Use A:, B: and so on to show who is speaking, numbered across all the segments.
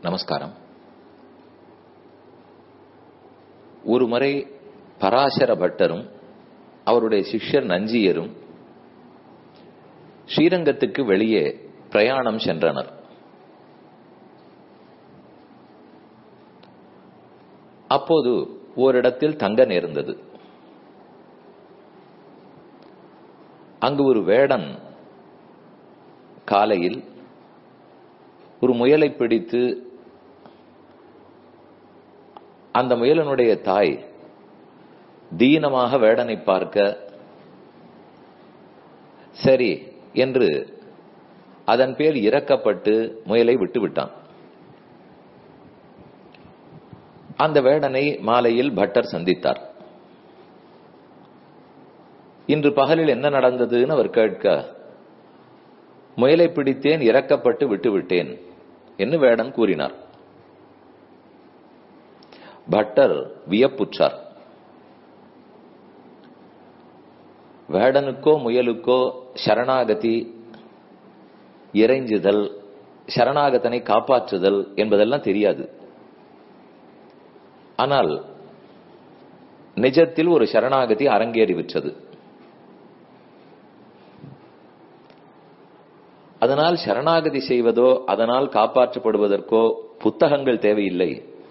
A: நமஸ்காரம் ஒரு முறை பராசர பட்டரும் அவருடைய சிஷ்யர் நஞ்சியரும் ஸ்ரீரங்கத்துக்கு வெளியே பிரயாணம் சென்றனர் அப்போது ஓரிடத்தில் தங்க நேர்ந்தது அங்கு ஒரு வேடன் காலையில் ஒரு முயலை பிடித்து அந்த முயலனுடைய தாய் தீனமாக வேடனை பார்க்க சரி என்று அதன் பேர் இறக்கப்பட்டு முயலை விட்டு விட்டான் அந்த வேடனை மாலையில் பட்டர் சந்தித்தார் இன்று பகலில் என்ன நடந்ததுன்னு அவர் கேட்க முயலை பிடித்தேன் இறக்கப்பட்டு விட்டுவிட்டேன் என்று வேடன் கூறினார் பட்டர் வியப்புற்றார் வேடனுக்கோ முயலுக்கோ சரணாகதி இறைஞ்சுதல் சரணாகத்தனை காப்பாற்றுதல் என்பதெல்லாம் தெரியாது ஆனால் நிஜத்தில் ஒரு சரணாகதி அரங்கேறி விற்றது அதனால் சரணாகதி செய்வதோ அதனால் காப்பாற்றப்படுவதற்கோ புத்தகங்கள் தேவையில்லை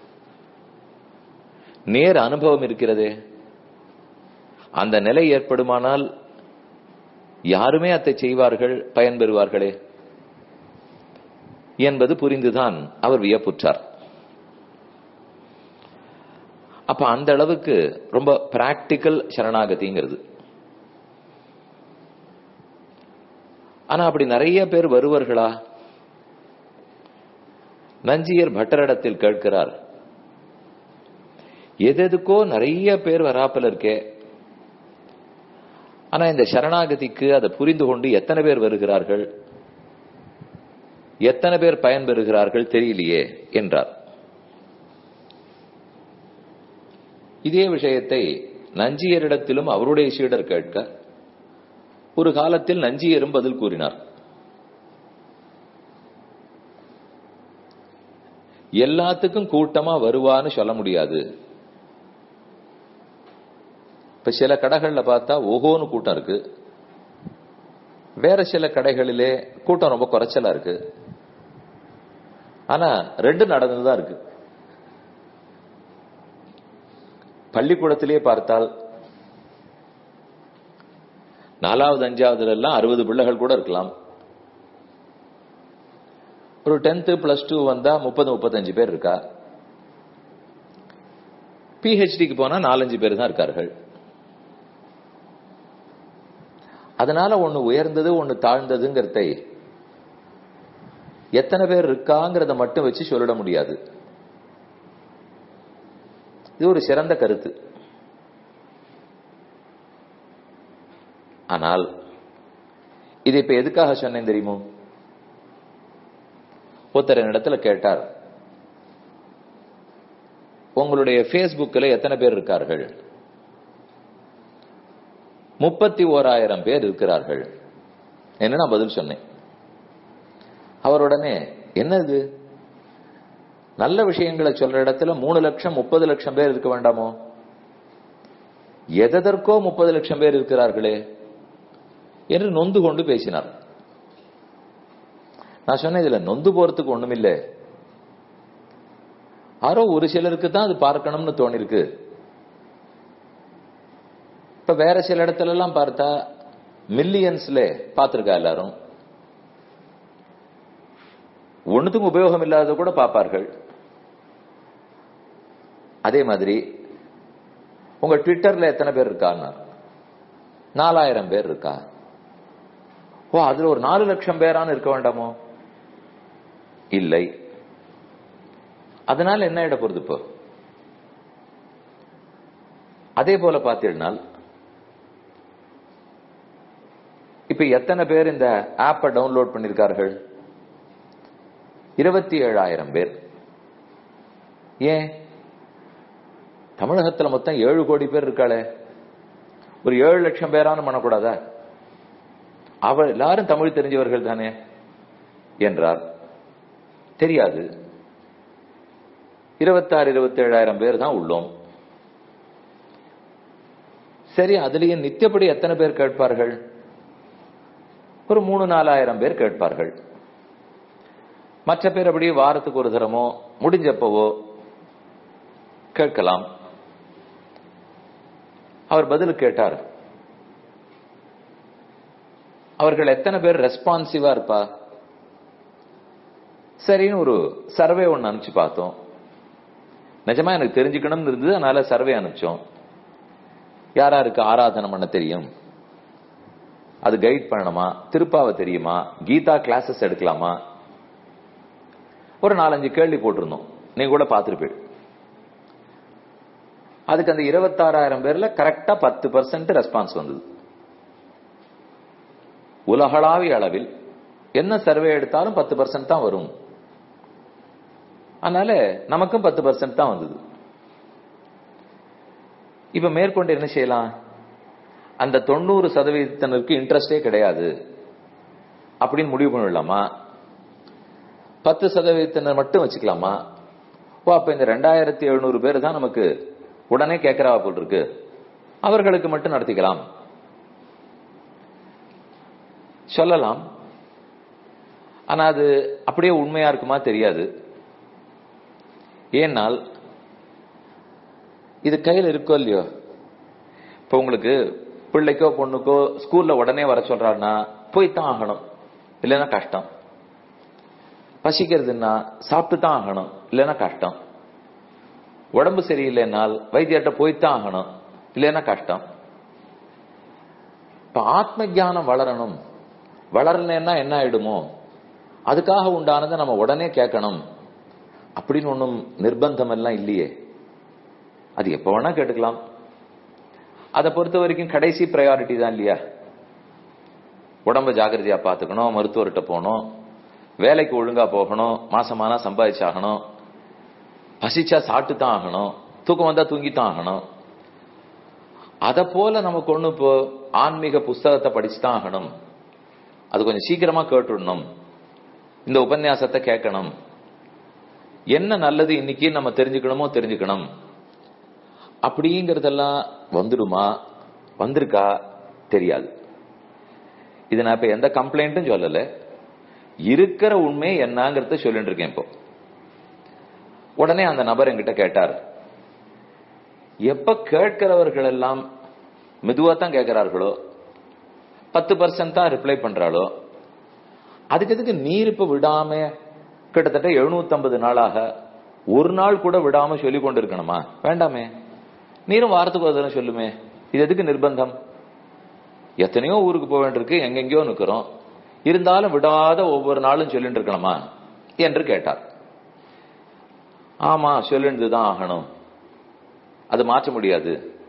A: நேர் அனுபவம் இருக்கிறதே அந்த நிலை ஏற்படுமானால் யாருமே அதை செய்வார்கள் பயன்பெறுவார்களே என்பது புரிந்துதான் அவர் வியப்புற்றார் அப்ப அந்த அளவுக்கு ரொம்ப பிராக்டிக்கல் சரணாகதிங்கிறது ஆனா அப்படி நிறைய பேர் வருவார்களா நஞ்சியர் பட்டரிடத்தில் கேட்கிறார் எதெதுக்கோ நிறைய பேர் வராப்பல இருக்கே ஆனா இந்த சரணாகதிக்கு அதை புரிந்து கொண்டு எத்தனை பேர் வருகிறார்கள் எத்தனை பேர் பயன்பெறுகிறார்கள் தெரியலையே என்றார் இதே விஷயத்தை நஞ்சியரிடத்திலும் அவருடைய சீடர் கேட்க ஒரு காலத்தில் நஞ்சியரும் பதில் கூறினார் எல்லாத்துக்கும் கூட்டமா வருவான்னு சொல்ல முடியாது இப்ப சில கடைகள்ல பார்த்தா ஓஹோன்னு கூட்டம் இருக்கு வேற சில கடைகளிலே கூட்டம் ரொம்ப குறைச்சலா இருக்கு ஆனா ரெண்டு நடந்துதான் இருக்கு பள்ளிக்கூடத்திலே பார்த்தால் நாலாவது அஞ்சாவதுல எல்லாம் அறுபது பிள்ளைகள் கூட இருக்கலாம் ஒரு டென்த் பிளஸ் டூ வந்தா முப்பது முப்பத்தஞ்சு பேர் இருக்கா பிஹெச்டிக்கு போனா நாலஞ்சு பேர் தான் இருக்கார்கள் அதனால ஒண்ணு உயர்ந்தது ஒண்ணு தாழ்ந்ததுங்கிறத எத்தனை பேர் இருக்காங்கிறத மட்டும் வச்சு சொல்லிட முடியாது இது ஒரு சிறந்த கருத்து ஆனால் இது இப்ப எதுக்காக சொன்னேன் தெரியுமோ ஒருத்தர் இடத்துல கேட்டார் உங்களுடைய பேஸ்புக்கில் எத்தனை பேர் இருக்கார்கள் முப்பத்தி ஓராயிரம் பேர் இருக்கிறார்கள் என்று நான் பதில் சொன்னேன் அவருடனே என்னது நல்ல விஷயங்களை சொல்ற இடத்துல மூணு லட்சம் முப்பது லட்சம் பேர் இருக்க வேண்டாமோ எதற்கோ முப்பது லட்சம் பேர் இருக்கிறார்களே என்று நொந்து கொண்டு பேசினார் நான் சொன்னேன் இதுல நொந்து போறதுக்கு ஒண்ணுமில்லை யாரோ ஒரு சிலருக்கு தான் அது பார்க்கணும்னு தோணிருக்கு இப்ப வேற சில இடத்துல எல்லாம் பார்த்தா மில்லியன்ஸ்ல பார்த்திருக்கா எல்லாரும் ஒன்னுத்துக்கும் உபயோகம் இல்லாத கூட பார்ப்பார்கள் அதே மாதிரி உங்க ட்விட்டர்ல எத்தனை பேர் இருக்கான்னா நாலாயிரம் பேர் இருக்கா ஓ அதுல ஒரு நாலு லட்சம் பேரான்னு இருக்க வேண்டாமோ இல்லை அதனால என்ன இட போறது இப்போ அதே போல பார்த்தீங்கன்னா இப்ப எத்தனை பேர் இந்த ஆப்பை டவுன்லோட் பண்ணிருக்கார்கள் இருபத்தி ஏழாயிரம் பேர் ஏன் தமிழகத்துல மொத்தம் ஏழு கோடி பேர் இருக்காளே ஒரு ஏழு லட்சம் பேரானு பண்ணக்கூடாதா அவள் எல்லாரும் தமிழ் தெரிஞ்சவர்கள் தானே என்றார் தெரியாது இருபத்தாறு இருபத்தி ஏழாயிரம் பேர் தான் உள்ளோம் சரி அதுலயும் நித்தியப்படி எத்தனை பேர் கேட்பார்கள் ஒரு மூணு நாலாயிரம் பேர் கேட்பார்கள் மற்ற பேர் அப்படி வாரத்துக்கு ஒரு தரமோ முடிஞ்சப்பவோ கேட்கலாம் அவர் பதில் கேட்டார் அவர்கள் எத்தனை பேர் ரெஸ்பான்சிவா இருப்பா சரின்னு ஒரு சர்வே ஒன்று அனுப்பிச்சு பார்த்தோம் நிஜமா எனக்கு தெரிஞ்சுக்கணும்னு இருந்தது அதனால சர்வே அனுப்பிச்சோம் யாராருக்கு ஆராதனை பண்ண தெரியும் அது கைட் பண்ணணுமா திருப்பாவை தெரியுமா கீதா கிளாஸஸ் எடுக்கலாமா ஒரு நாலஞ்சு கேள்வி போட்டிருந்தோம் நீங்க கூட பார்த்துருப்பீங்க அதுக்கு அந்த இருபத்தாறாயிரம் பேர்ல கரெக்டா பத்து பர்சன்ட் ரெஸ்பான்ஸ் வந்தது உலகளாவிய அளவில் என்ன சர்வே எடுத்தாலும் பத்து பர்சன்ட் தான் வரும் அதனால நமக்கும் பத்து பர்சன்ட் தான் வந்தது இப்ப மேற்கொண்டு என்ன செய்யலாம் அந்த தொண்ணூறு சதவீதத்தினருக்கு இன்ட்ரெஸ்டே கிடையாது அப்படின்னு முடிவு பண்ணிடலாமா பத்து சதவீதத்தினர் மட்டும் வச்சுக்கலாமா ஓ அப்ப இந்த ரெண்டாயிரத்தி எழுநூறு பேர் தான் நமக்கு உடனே கேட்கிறா போல் இருக்கு அவர்களுக்கு மட்டும் நடத்திக்கலாம் சொல்லலாம் ஆனா அது அப்படியே உண்மையா இருக்குமா தெரியாது ஏனால் இது கையில் இருக்கோ இல்லையோ இப்ப உங்களுக்கு பிள்ளைக்கோ பொண்ணுக்கோ ஸ்கூல்ல உடனே வர சொல்றாருன்னா போய்தான் ஆகணும் இல்லைன்னா கஷ்டம் பசிக்கிறதுன்னா சாப்பிட்டு தான் ஆகணும் இல்லைன்னா கஷ்டம் உடம்பு சரியில்லைனால் வைத்தியர்கிட்ட போய்தான் ஆகணும் இல்லைன்னா கஷ்டம் இப்ப ஆத்ம ஜானம் வளரணும் வளரலன்னா என்ன ஆயிடுமோ அதுக்காக உண்டானதை நம்ம உடனே கேட்கணும் அப்படின்னு ஒன்றும் நிர்பந்தம் எல்லாம் இல்லையே அது எப்ப வேணா கேட்டுக்கலாம் அதை பொறுத்த வரைக்கும் கடைசி ப்ரையாரிட்டி தான் இல்லையா உடம்ப ஜாகிரதையா பார்த்துக்கணும் மருத்துவர்கிட்ட போகணும் வேலைக்கு ஒழுங்கா போகணும் மாசமானா சம்பாதிச்சாகணும் பசிச்சா சாப்பிட்டு தான் ஆகணும் தூக்கம் வந்தா தூங்கித்தான் ஆகணும் அத போல நமக்கு ஒண்ணு இப்போ ஆன்மீக புஸ்தகத்தை படிச்சு தான் ஆகணும் அது கொஞ்சம் சீக்கிரமா கேட்டுடணும் இந்த உபன்யாசத்தை கேட்கணும் என்ன நல்லது இன்னைக்கு நம்ம தெரிஞ்சுக்கணுமோ தெரிஞ்சுக்கணும் அப்படிங்கறதெல்லாம் வந்துடுமா வந்திருக்கா தெரியாது இது நான் இப்ப எந்த கம்ப்ளைண்ட்டும் சொல்லல இருக்கிற உண்மை என்னங்கிறத சொல்லிட்டு இருக்கேன் இப்போ உடனே அந்த நபர் என்கிட்ட கேட்டார் எப்ப கேட்கிறவர்கள் எல்லாம் மெதுவா தான் கேட்கிறார்களோ பத்து பர்சன்ட் தான் ரிப்ளை பண்றாளோ அதுக்கு எதுக்கு நீர் இப்ப விடாம கிட்டத்தட்ட எழுநூத்தி ஐம்பது நாளாக ஒரு நாள் கூட விடாம சொல்லி கொண்டு இருக்கணுமா வேண்டாமே நீரும் வாரத்துக்கு ஒரு தடவை சொல்லுமே இது எதுக்கு நிர்பந்தம் எத்தனையோ ஊருக்கு போக வேண்டியிருக்கு எங்கெங்கயோ நிக்கிறோம் இருந்தாலும் விடாத ஒவ்வொரு நாளும் சொல்லிட்டு இருக்கணுமா என்று கேட்டார் ஆமா சொல்லிட்டு தான் ஆகணும் அது மாற்ற முடியாது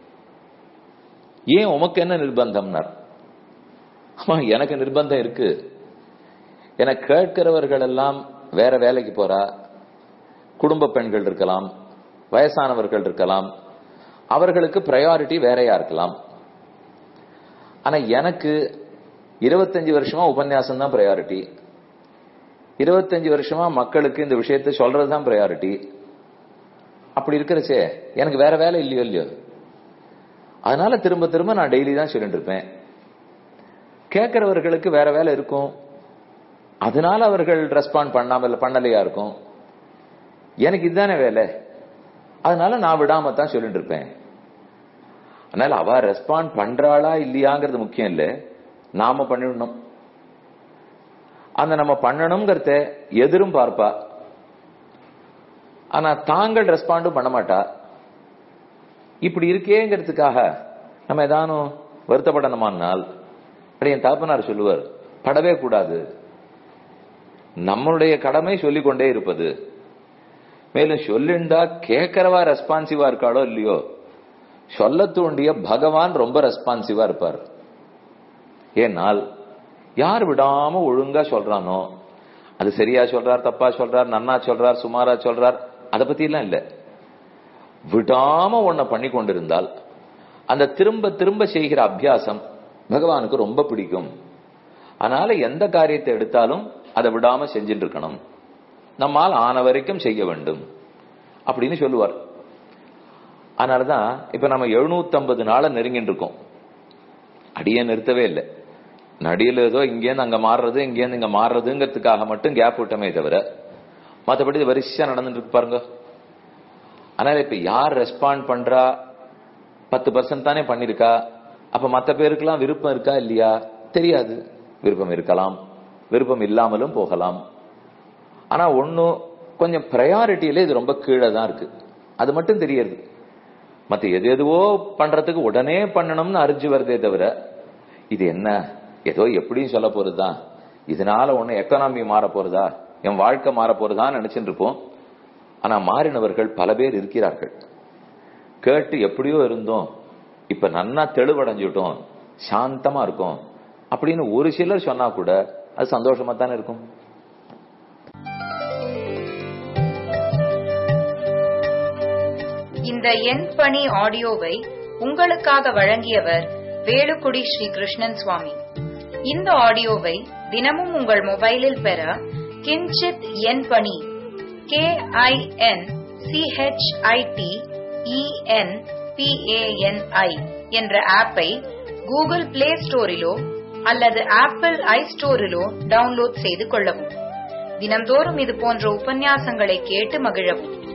A: ஏன் உமக்கு என்ன நிர்பந்தம்னார் ஆமா எனக்கு நிர்பந்தம் இருக்கு என கேட்கிறவர்கள் எல்லாம் வேற வேலைக்கு போறா குடும்ப பெண்கள் இருக்கலாம் வயசானவர்கள் இருக்கலாம் அவர்களுக்கு ப்ரையாரிட்டி வேறையா இருக்கலாம் ஆனா எனக்கு இருபத்தஞ்சு வருஷமா உபன்யாசம் தான் ப்ரையாரிட்டி இருபத்தஞ்சு வருஷமா மக்களுக்கு இந்த விஷயத்தை சொல்றது தான் ப்ரையாரிட்டி அப்படி இருக்கிறச்சே எனக்கு வேற வேலை இல்லையோ இல்லையோ அதனால திரும்ப திரும்ப நான் டெய்லி தான் சொல்லிட்டு இருப்பேன் கேட்கிறவர்களுக்கு வேற வேலை இருக்கும் அதனால அவர்கள் ரெஸ்பாண்ட் பண்ணாம பண்ணலையா இருக்கும் எனக்கு இதுதானே வேலை அதனால நான் விடாம தான் சொல்லிட்டு இருப்பேன் அதனால அவ ரெஸ்பாண்ட் பண்றாளா இல்லையாங்கிறது முக்கியம் இல்ல நாம பண்ணிடணும் அந்த நம்ம பண்ணணுங்கிறத எதிரும் பார்ப்பா ஆனா தாங்கள் ரெஸ்பாண்டும் பண்ண மாட்டா இப்படி இருக்கேங்கிறதுக்காக நம்ம ஏதானும் வருத்தப்படணுமானால் அப்படி என் தாப்பனார் சொல்லுவார் படவே கூடாது நம்மளுடைய கடமை சொல்லிக்கொண்டே இருப்பது மேலும் சொல்லிண்டா கேட்கறவா ரெஸ்பான்சிவா இருக்காளோ இல்லையோ சொல்ல தூண்டிய பகவான் ரொம்ப ரெஸ்பான்சிவா இருப்பார் ஏனால் யார் விடாம ஒழுங்கா சொல்றானோ அது சரியா சொல்றார் தப்பா சொல்றார் நன்னா சொல்றார் சுமாரா சொல்றார் அதை பத்தி எல்லாம் இல்ல விடாம ஒன்ன பண்ணி கொண்டிருந்தால் அந்த திரும்ப திரும்ப செய்கிற அபியாசம் பகவானுக்கு ரொம்ப பிடிக்கும் அதனால எந்த காரியத்தை எடுத்தாலும் அதை விடாம செஞ்சுட்டு இருக்கணும் நம்மால் ஆன வரைக்கும் செய்ய வேண்டும் அப்படின்னு சொல்லுவார் அதனாலதான் இப்ப நம்ம எழுநூத்தி நாள நெருங்கிட்டு இருக்கோம் அடியே நிறுத்தவே இல்லை நடியில் ஏதோ இங்கேருந்து அங்க மாறுறது இங்கேருந்து இங்க மாறுறதுங்கிறதுக்காக மட்டும் கேப் விட்டமே தவிர மற்றபடி இது வரிசையா நடந்துட்டு இருக்கு பாருங்க அதனால இப்ப யார் ரெஸ்பாண்ட் பண்றா பத்து பர்சன்ட் தானே பண்ணிருக்கா அப்ப மத்த பேருக்கெல்லாம் விருப்பம் இருக்கா இல்லையா தெரியாது விருப்பம் இருக்கலாம் விருப்பம் இல்லாமலும் போகலாம் ஆனா ஒன்னும் கொஞ்சம் ப்ரையாரிட்டியில இது ரொம்ப கீழே தான் இருக்கு அது மட்டும் தெரியுது மத்த எது எதுவோ பண்றதுக்கு உடனே பண்ணணும்னு அறிஞ்சு வருதே தவிர இது என்ன ஏதோ எப்படியும் சொல்ல போறதுதான் இதனால ஒண்ணு எக்கனாமி மாற போறதா என் வாழ்க்கை மாற போறதான்னு நினைச்சுட்டு இருப்போம் ஆனா மாறினவர்கள் பல பேர் இருக்கிறார்கள் கேட்டு எப்படியோ இருந்தோம் இப்ப நன்னா தெளிவடைஞ்சிட்டோம் சாந்தமா இருக்கும் அப்படின்னு ஒரு சிலர் சொன்னா கூட அது சந்தோஷமா தானே இருக்கும்
B: இந்த எண் பணி ஆடியோவை உங்களுக்காக வழங்கியவர் வேலுக்குடி ஸ்ரீ கிருஷ்ணன் சுவாமி இந்த ஆடியோவை தினமும் உங்கள் மொபைலில் பெற கிஞ்சித் எண் பணி கே ஐ என் சிஹெச்ஐடி இஎன் பிஏஎன்ஐ என்ற ஆப்பை கூகுள் பிளே ஸ்டோரிலோ அல்லது ஆப்பிள் ஐ ஸ்டோரிலோ டவுன்லோட் செய்து கொள்ளவும் தினம்தோறும் இது போன்ற உபன்யாசங்களை கேட்டு மகிழவும்